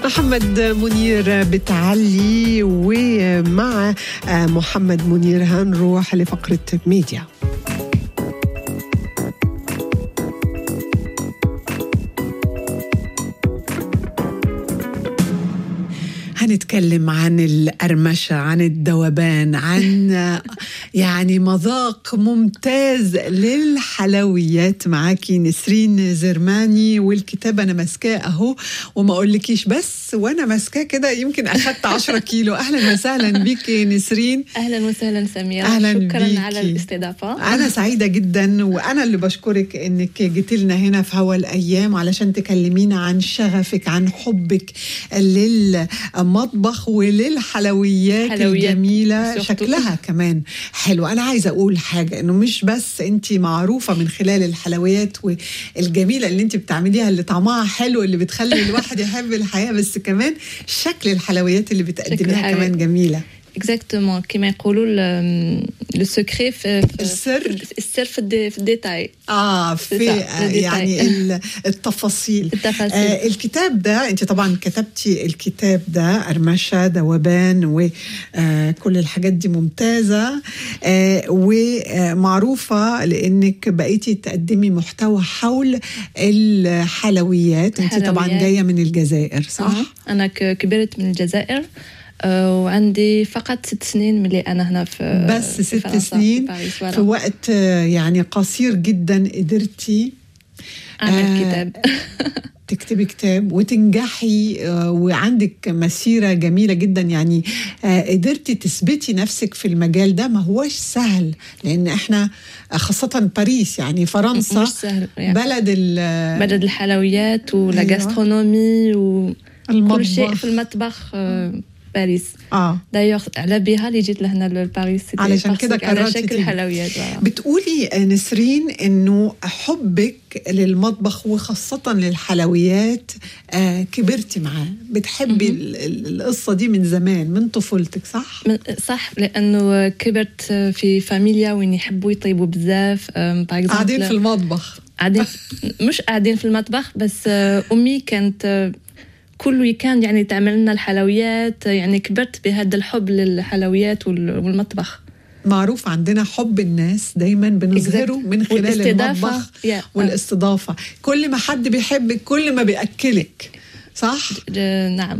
محمد منير بتعلي ومع محمد منير هنروح لفقرة ميديا هنتكلم عن القرمشة عن الذوبان عن يعني مذاق ممتاز للحلويات معاكي نسرين زرماني والكتاب أنا ماسكاه أهو وما أقولكيش بس وأنا ماسكاه كده يمكن أخدت 10 كيلو أهلا وسهلا بيك نسرين اهلا وسهلا سميره أهلاً شكرا بيكي. على الاستضافه أنا سعيدة جدا وأنا اللي بشكرك إنك جيت لنا هنا في هوا الأيام علشان تكلمينا عن شغفك عن حبك للمطبخ وللحلويات حلويات الجميلة surtout. شكلها كمان حلو أنا عايزة أقول حاجة إنه مش بس أنت معروفة من خلال الحلويات والجميلة اللي أنت بتعمليها اللي طعمها حلو اللي بتخلي الواحد يحب الحياة بس كمان شكل الحلويات اللي بتقدميها الحاجة. كمان جميلة اكزاكتومون كما يقولوا لو سكري في في- السر. السر في الدي- في الديتاي اه في بالظبط، آه، بالديتاي. يعني ال- التفاصيل التفاصيل. آه الكتاب ده انت طبعا كتبتي الكتاب ده قرمشه ذوبان وكل الحاجات دي ممتازه آه ومعروفه لانك بقيتي تقدمي محتوى حول الحلويات انت طبعا الحلويات. جايه من الجزائر صح؟ أها. انا ك- كبرت من الجزائر آه، وعندي فقط ست سنين ملي انا هنا في بس في ست فرنسا، في سنين باريس، في فوالا. وقت آه، يعني قصير جدا قدرتي اعمل آه، كتاب تكتبي كتاب وتنجحي آه، وعندك مسيرة جميلة جدا يعني آه، قدرتي تثبتي نفسك في المجال ده ما هوش سهل لأن احنا آه، خاصة باريس يعني فرنسا مش سهل يعني. بلد ال- بلد الحلويات ولا أيوة. غاسترونومي وكل شيء المطبخ في المطبخ آه، باريس اه دايوغ على بها اللي جيت لهنا لباريس c'était علشان parce كده que على قررتي شكل تيجي. حلويات voilà. بتقولي آه، نسرين انه حبك للمطبخ وخاصة للحلويات آه كبرتي معاه بتحبي مهم. ال- ال- القصة دي من زمان من طفولتك صح؟ من- صح لانه كبرت في فاميليا وين يحبوا يطيبوا بزاف باغ قاعدين في المطبخ قاعدين مش قاعدين في المطبخ بس آه، امي كانت آه، كل ويكاند يعني تعمل لنا الحلويات يعني كبرت بهذا الحب للحلويات وال- والمطبخ معروف عندنا حب الناس دايما بنظهره Exact. من خلال والاستضافة. المطبخ Yeah. والاستضافة كل ما حد بيحبك كل ما بيأكلك صح؟ آه، نعم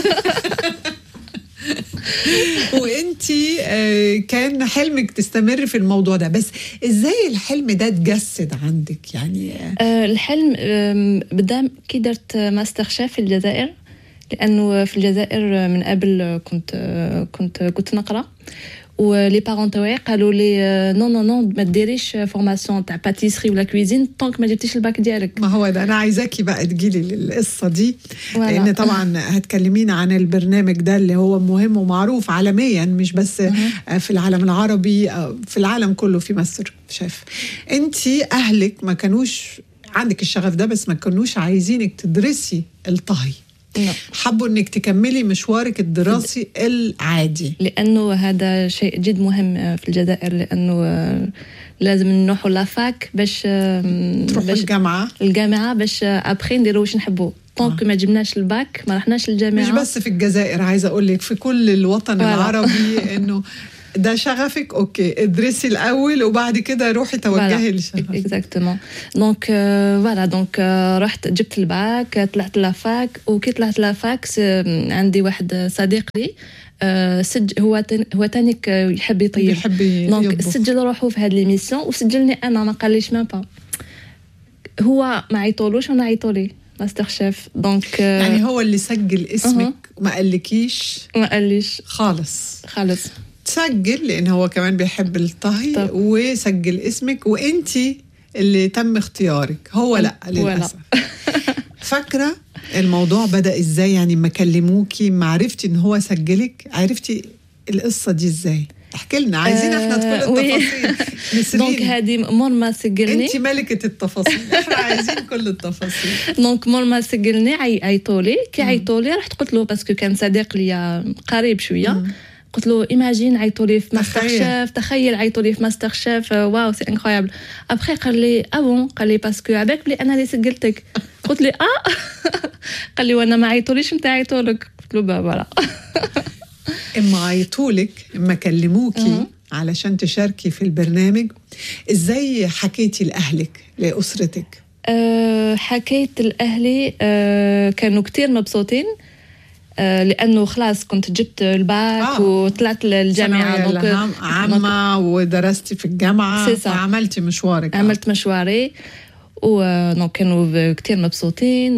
وانتي آه، كان حلمك تستمر في الموضوع ده بس ازاي الحلم ده اتجسد عندك يعني آه، آه، الحلم آم، بدا كي درت ماستر شيف في الجزائر لانه في الجزائر من قبل كنت كنت كنت نقرا ولي بارون تاوعي قالوا لي آه، نو نو نو ما ديريش فورماسيون تاع باتيسري ولا كويزين طونك ما جبتيش الباك ديالك ما هو ده انا عايزاكي بقى تجيلي للقصه دي ولا. لان طبعا هتكلمينا عن البرنامج ده اللي هو مهم ومعروف عالميا مش بس آه، في العالم العربي آه، في العالم كله في ماستر شيف انتي اهلك ما كانوش عندك الشغف ده بس ما كانوش عايزينك تدرسي الطهي نو. حبوا انك تكملي مشوارك الدراسي العادي لانه هذا شيء جد مهم آه، في الجزائر لانه آه، لازم نروحوا لافاك باش آه، تروحوا باش الجامعه الجامعه باش ابخي نديروا واش نحبوا طونك ما جبناش الباك ما رحناش للجامعه مش بس في الجزائر عايزه اقول لك في كل الوطن ولا. العربي انه ده شغفك اوكي ادرسي الاول وبعد كده روحي توجهي لشغفك اكزاكتومون دونك فوالا دونك رحت جبت الباك طلعت لافاك وكي طلعت لافاك س- عندي واحد صديق لي آه، سج هو تن- هو تانيك يحب يطيب بيحب دونك يطبخ. سجل روحه في هاد ليميسيون وسجلني انا ما قاليش ما با هو ما عيطولوش وانا عيطولي ماستر شيف دونك آه، يعني هو اللي سجل اسمك وما قالكيش ما قاليش خالص خالص سجل لان هو كمان بيحب الطهي طب. وسجل اسمك وانتي اللي تم اختيارك هو لا هو لا. للاسف فاكره الموضوع بدا ازاي يعني ما كلموكي ما عرفتي ان هو سجلك عرفتي القصه دي ازاي احكي لنا عايزين احنا آه، كل وي. التفاصيل دونك نسرين هذه مور ما سجلني انت ملكه التفاصيل احنا عايزين كل التفاصيل دونك مور ما سجلني عي عيطولي كي عيطولي رحت قلت له باسكو كان صديق ليا قريب شويه قلت له ايماجين عيطولي في ماستر تخيل. شيف تخيل عيطولي في ماستر شيف واو سي انكرويابل ابخي قال لي اه بون قال لي باسكو عباك بلي انا اللي سجلتك قلت لي اه قال لي وانا ما عيطوليش انت عيطولك قلت له فوالا اما عيطولك اما كلموكي أها. علشان تشاركي في البرنامج ازاي حكيتي لاهلك لاسرتك أه، حكيت لأهلي أه، كانوا كتير مبسوطين أه، لأنه خلاص كنت جبت الباك آه. وطلعت للجامعة ثانوية دونك- العام- عامة ودرستي في الجامعة C'est ça. وعملتي مشوارك عملت مشواري ودونك كانوا كتير مبسوطين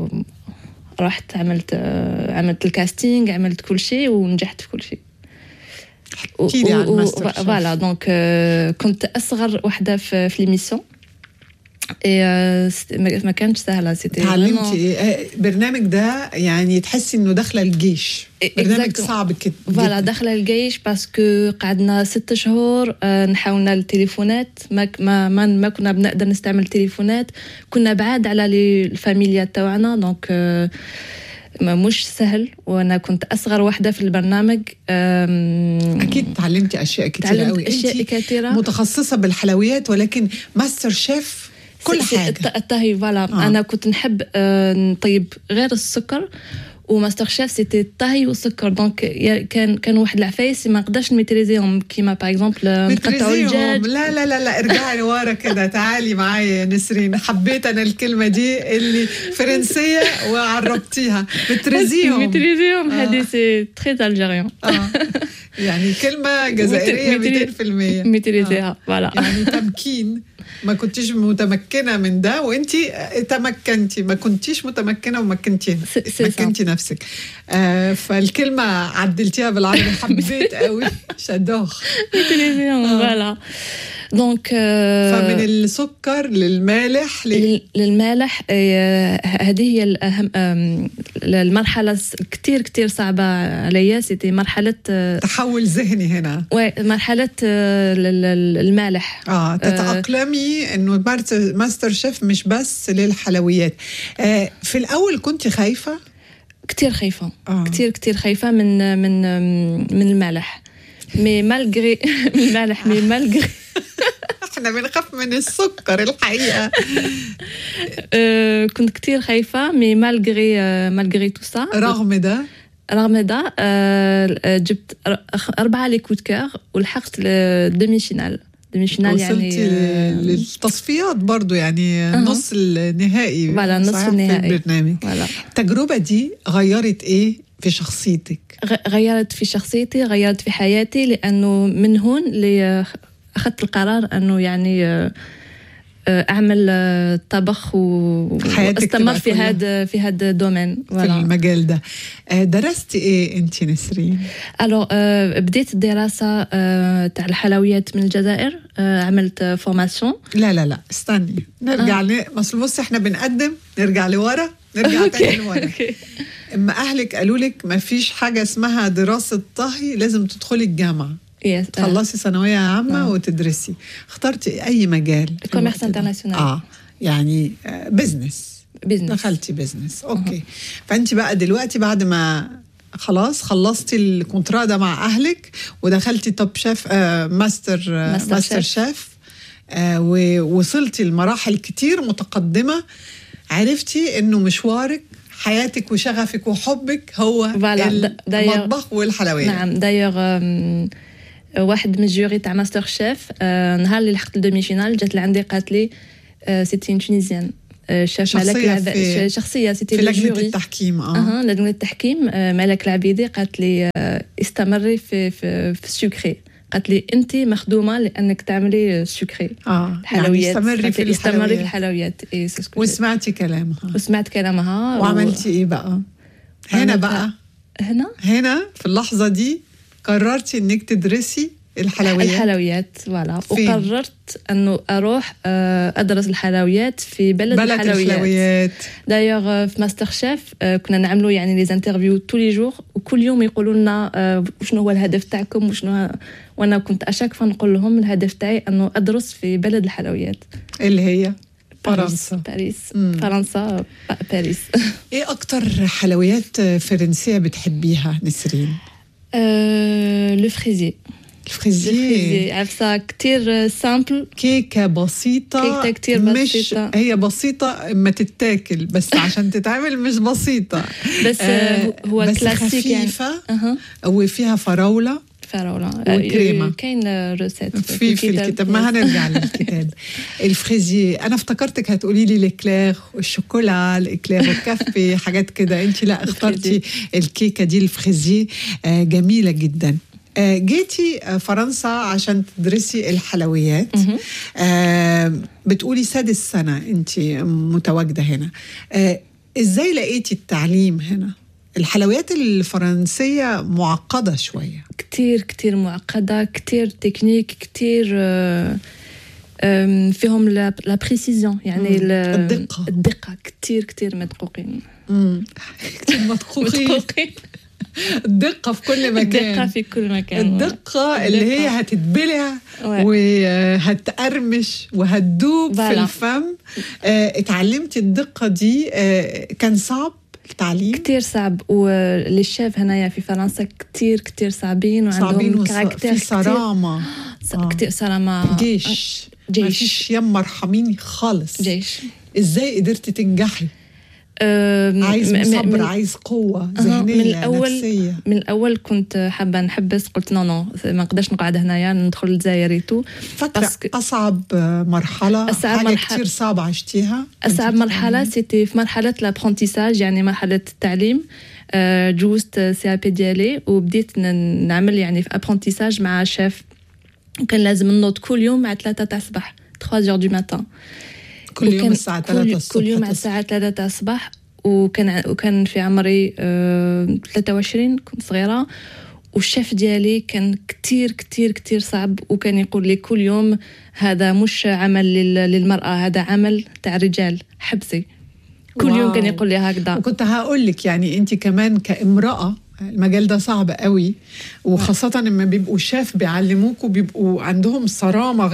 ورحت عملت أه، عملت الكاستينج عملت كل شيء ونجحت في كل شيء احكي لي عن و- و- ماستر شيف. فوالا دونك آه، كنت اصغر وحده في في ليميسيون اي آه، ست- ما ما كانتش سهله سيتي تعلمتي ايه آه، برنامج ده يعني تحسي انه داخله الجيش إيه، برنامج exactement. صعب كده فوالا جداً. داخله الجيش باسكو قعدنا ست شهور آه، نحاولنا التليفونات ما ك- ما ما, ما كنا بنقدر نستعمل التليفونات كنا بعاد على لي- الفاميليا تاعنا دونك آه، ما مش سهل وانا كنت اصغر واحده في البرنامج آم، اكيد تعلمتي اشياء كتير تعلمت قوي اشياء انت كثيره متخصصه بالحلويات ولكن ماستر شيف كل سي- سي- حاجه الط- الطهي فوالا آه. آه. انا كنت نحب آه، نطيب غير السكر وماستر شيف سيتي الطهي والسكر دونك يا- كان كان واحد العفايس ما نقدرش نميتريزيهم كيما باغ اكزومبل نقطعوا بترزيهم. الدجاج لا لا لا لا ارجعي لورا كده تعالي معايا يا نسرين حبيت انا الكلمه دي اللي فرنسيه وعربتيها بترزيهم ميتريزيهم آه. هذه سي تري الجيريان آه. يعني كلمه جزائريه متر- 200% ميتريزيها فوالا يعني تمكين ما كنتيش متمكنه من ده وانت تمكنتي ما كنتيش متمكنه ومكنتي سي- سي مكنتي نفسك آه فالكلمه عدلتيها بالعربي حبيت قوي شادوخ ميتريزيهم آه. فوالا دونك آه، فمن السكر للمالح ل... لل- للمالح آه، هذه هي الأهم آم، المرحلة كتير كتير صعبة عليا سيتي مرحلة آه، تحول ذهني هنا وي مرحلة آه، ال- ال- المالح اه تتأقلمي انه بارت- ماستر شيف مش بس للحلويات آه في الاول كنت خايفه كتير خايفة آه. كتير كتير خايفة من من آم، من المالح مي مالغري من المالح مي مالغري احنا بنخاف من السكر الحقيقه آه، كنت كتير خايفة مي مالغري آه، مالغري تو سا رغم ده رغم ده آه، آه، جبت أر- أربعة لي كود كار ولحقت الدومي فينال دومي فينال وصلتي يعني آه، للتصفيات برضو يعني أها. نص النهائي فوالا، نص صحيح النهائي. في البرنامج فوالا التجربة دي غيرت ايه في شخصيتك غ- غيرت في شخصيتي غيرت في حياتي لأنه من هون اللي أخذت القرار أنه يعني آه، آه، أعمل آه، طبخ و- حياتك واستمر تبقى في كلها هذا في هذا الدومين في المجال ده آه، درستي ايه انت نسرين الو بديت الدراسة آه، تاع الحلويات من الجزائر آه، عملت فورماسيون لا لا لا استني نرجع آه. ل... اصل بصي احنا بنقدم نرجع لورا نرجع تاني لورا اما اهلك قالوا لك ما فيش حاجه اسمها دراسه طهي لازم تدخلي الجامعه يس تخلصي ثانويه عامه آه. وتدرسي اخترتي اي مجال في كوميرس الوقت ده؟ انترناسيونال. اه يعني بزنس بزنس دخلتي بزنس اوكي فانت بقى دلوقتي بعد ما خلاص خلصتي الكونترا ده مع اهلك ودخلتي توب شيف آه ماستر آه ماستر ماستر شيف. شيف آه ووصلتي لمراحل كتير متقدمه عرفتي انه مشوارك حياتك وشغفك وحبك هو فوالا، د- داير- المطبخ والحلويات نعم دايوغ آم، واحد من الجوري تاع ماستر شيف آه، نهار اللي لحقت الدومي فينال جات لعندي قالت لي آه، سيتي تونيزيان آه، الشيف شخصية ملك العب... في- شخصية سيتي في لجنه الجوري التحكيم اه اها لجنة التحكيم آه، ملك العبيدي قالت لي آه، استمري في في, في السكري قالت لي انت مخدومه لانك تعملي السكري اه يعني الحلويات استمري قالت في لي استمري في الحلويات الحلويات إيه، سي سكو جي. وسمعتي كلامها وسمعت كلامها و- وعملتي ايه بقى هنا عملت- بقى هنا هنا في اللحظة دي قررتي انك تدرسي الحلويات الحلويات فوالا فين؟ وقررت انه اروح آه، ادرس الحلويات في بلد, بلد الحلويات, الحلويات دايوغ في ماستر شيف آه، كنا نعملوا يعني لي انترفيو تولي جور وكل يوم يقولوا لنا آه، شنو هو الهدف تاعكم وشنو ه- وانا كنت اشاك فنقول لهم الهدف تاعي انه ادرس في بلد الحلويات اللي هي باريس فرنسا باريس مم. فرنسا با- باريس ايه اكتر حلويات فرنسية بتحبيها نسرين آه، لو فريزي الفريزيه الفريزي عفسه كتير سامبل كيكه بسيطه كيكة كتير مش بسيطة. هي بسيطه ما تتاكل بس عشان تتعمل مش بسيطه بس آه، هو بس كلاسيك يعني خفيفه اها وفيها فراوله فراولة وكريمة. كاين روسيت في في الكتاب ما هنرجع للكتاب الفريزيه انا افتكرتك هتقولي لي الاكلير والشوكولا الاكلير والكافي حاجات كده انت لا اخترتي الكيكه دي الفريزيه آه، جميله جدا آه، جيتي آه، فرنسا عشان تدرسي الحلويات مهم. آه، بتقولي سادس سنه انت متواجده هنا آه، ازاي لقيتي التعليم هنا الحلويات الفرنسيه معقده شويه كتير كتير معقدة كتير تكنيك كتير آه، آم، فيهم لا لا بريسيزيون يعني مم. ال- الدقة. الدقة كتير كتير مدقوقين مم. مدقوقين مدقوقين الدقة في كل مكان الدقة في كل مكان الدقة اللي هي الدقة. هتتبلع Ouais. وهتقرمش وهتدوب في Voilà. الفم آه، اتعلمتي الدقة دي آه، كان صعب التعليم كتير صعب وللشيف هنايا في فرنسا كتير كتير صعبين صعبين وعندهم وص- كاركتير في صرامة كتير, آه. كتير صرامة جيش جيش. مفيش يما ارحميني خالص جيش ازاي قدرتي تنجحي أم، عايز م- م- صبر من- عايز قوة أها، ذهنية من الأول نفسية من الاول كنت حابه نحبس قلت نو نو ما نقدرش نقعد هنايا ندخل للجزائر تو فاكرة باسكو- أصعب مرحلة أصعب حاجة مرحلة- كتير صعبة عشتيها اصعب كنتي مرحله سيتي في مرحله لابرونتيساج يعني مرحله التعليم آه، جوزت سي بي ديالي وبديت ن- نعمل يعني في ابرونتيساج مع شيف وكان لازم نوض كل يوم مع ثلاثة تاع الصباح 3 دو ماتان كل يوم وكان الساعة كل- 3 الصبح كل يوم على تصحي. الساعة 3 تاع الصباح وكان ع- وكان في عمري آه، 23 كنت صغيرة والشيف ديالي كان كتير كتير كتير صعب وكان يقول لي كل يوم هذا مش عمل لل- للمرأة هذا عمل تاع رجال حبسي كل يوم واو. كان يقول لي هكذا وكنت هقول لك يعني انت كمان كامراه المجال ده صعب قوي وخاصة لما بيبقوا شاف بيعلموك وبيبقوا عندهم صرامة